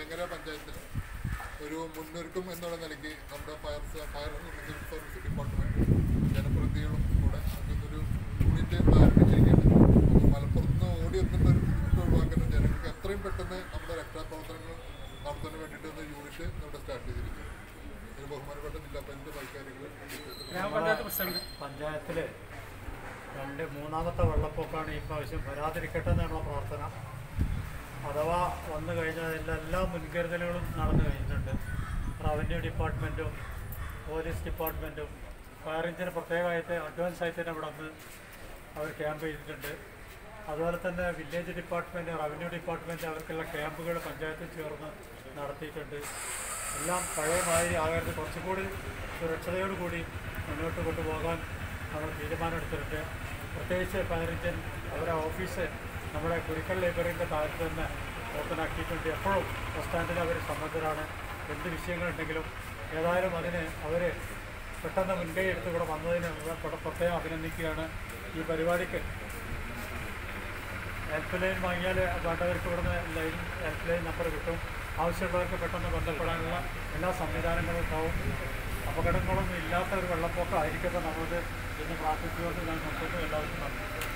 വേങ്ങര പഞ്ചായത്തിൽ ഒരു മുന്നൊരുക്കം എന്നുള്ള നിലയ്ക്ക് നമ്മുടെ ഫയർ സ- ഫയർ എമർജൻസി സർവീസ് ഡിപ്പാർട്ട്മെന്റ് ജനപ്രതിനിധികളും കൂടെ അതിനൊരു യൂണിറ്റ് ഇവിടെ ആരംഭിച്ചിരിക്കുകയാണ് അപ്പോൾ മലപ്പുറത്ത് നിന്ന് ഓടി എത്തുന്ന ഒരു ബുദ്ധിമുട്ട് ഒഴിവാക്കുന്ന ജനങ്ങൾക്ക് എത്രയും പെട്ടെന്ന് നമ്മുടെ രക്ഷാപ്രവർത്തനങ്ങൾ നടത്താൻ വേണ്ടിയിട്ട് ഒരു യൂണിറ്റ് ഇവിടെ സ്റ്റാർട്ട് ചെയ്തിരിക്കുകയാണ് ഇതിന് ബഹുമാനപ്പെട്ട ജില്ലാ പഞ്ചായത്ത് വൈകാരികൾ ഗ്രാമപഞ്ചായത്ത് പ്രസിഡന്റ് പഞ്ചായത്തിൽ രണ്ട് മൂന്നാമത്തെ വെള്ളപ്പൊക്കമാണ് ഈ പ്രാവശ്യം വരാതിരിക്കട്ടെ എന്നുള്ള പ്രാർത്ഥന അഥവാ വന്നു കഴിഞ്ഞാൽ അതിൻ്റെ എല്ലാ മുൻകരുതലുകളും നടന്നു കഴിഞ്ഞിട്ടുണ്ട് റവന്യൂ ഡിപ്പാർട്ട്മെൻറ്റും പോലീസ് ഡിപ്പാർട്ട്മെൻറ്റും ഫയർ എഞ്ചിന് പ്രത്യേകമായിട്ട് അഡ്വാൻസ് ആയിട്ട് തന്നെ ഇവിടെ വന്ന് അവർ ക്യാമ്പ് ചെയ്തിട്ടുണ്ട് അതുപോലെ തന്നെ വില്ലേജ് ഡിപ്പാർട്ട്മെൻറ്റ് റവന്യൂ ഡിപ്പാർട്ട്മെൻറ്റ് അവർക്കുള്ള ക്യാമ്പുകൾ പഞ്ചായത്തിൽ ചേർന്ന് നടത്തിയിട്ടുണ്ട് എല്ലാം പഴയ മാതിരി ആകരുത് കുറച്ചുകൂടി സുരക്ഷതയോടുകൂടി മുന്നോട്ട് കൊണ്ടുപോകാൻ നമ്മൾ തീരുമാനമെടുത്തിട്ടുണ്ട് പ്രത്യേകിച്ച് ഫയർ എഞ്ചിൻ അവരുടെ ഓഫീസ് നമ്മുടെ കുരിക്കൽ ലൈബ്രറിൻ്റെ താഴത്ത് തന്നെ ഓപ്പണാക്കിയിട്ടുണ്ട് എപ്പോഴും ബസ് സ്റ്റാൻഡിൽ അവർ സന്നദ്ധരാണ് എന്ത് വിഷയങ്ങളുണ്ടെങ്കിലും ഏതായാലും അതിന് അവർ പെട്ടെന്ന് മുൻകൈ എടുത്ത് ഇവിടെ വന്നതിന് ഇവിടെ പ്രത്യേകം അഭിനന്ദിക്കുകയാണ് ഈ പരിപാടിക്ക് ഹെൽപ്പ് ലൈൻ വാങ്ങിയാൽ വേണ്ടവർക്ക് ഇവിടുന്ന് ലൈൻ ഹെൽപ്പ് ലൈൻ നമ്പർ കിട്ടും ആവശ്യമുള്ളവർക്ക് പെട്ടെന്ന് ബന്ധപ്പെടാനുള്ള എല്ലാ സംവിധാനങ്ങളും ഉണ്ടാവും അപകടങ്ങളൊന്നും ഇല്ലാത്ത ഒരു വെള്ളപ്പൊക്കം ആയിരിക്കട്ടെ നമുക്ക് ഇന്ന് പ്രാർത്ഥിച്ചുകൊണ്ട് ഞാൻ നിർത്തുന്നു എല്ലാവർക്കും നന്ദി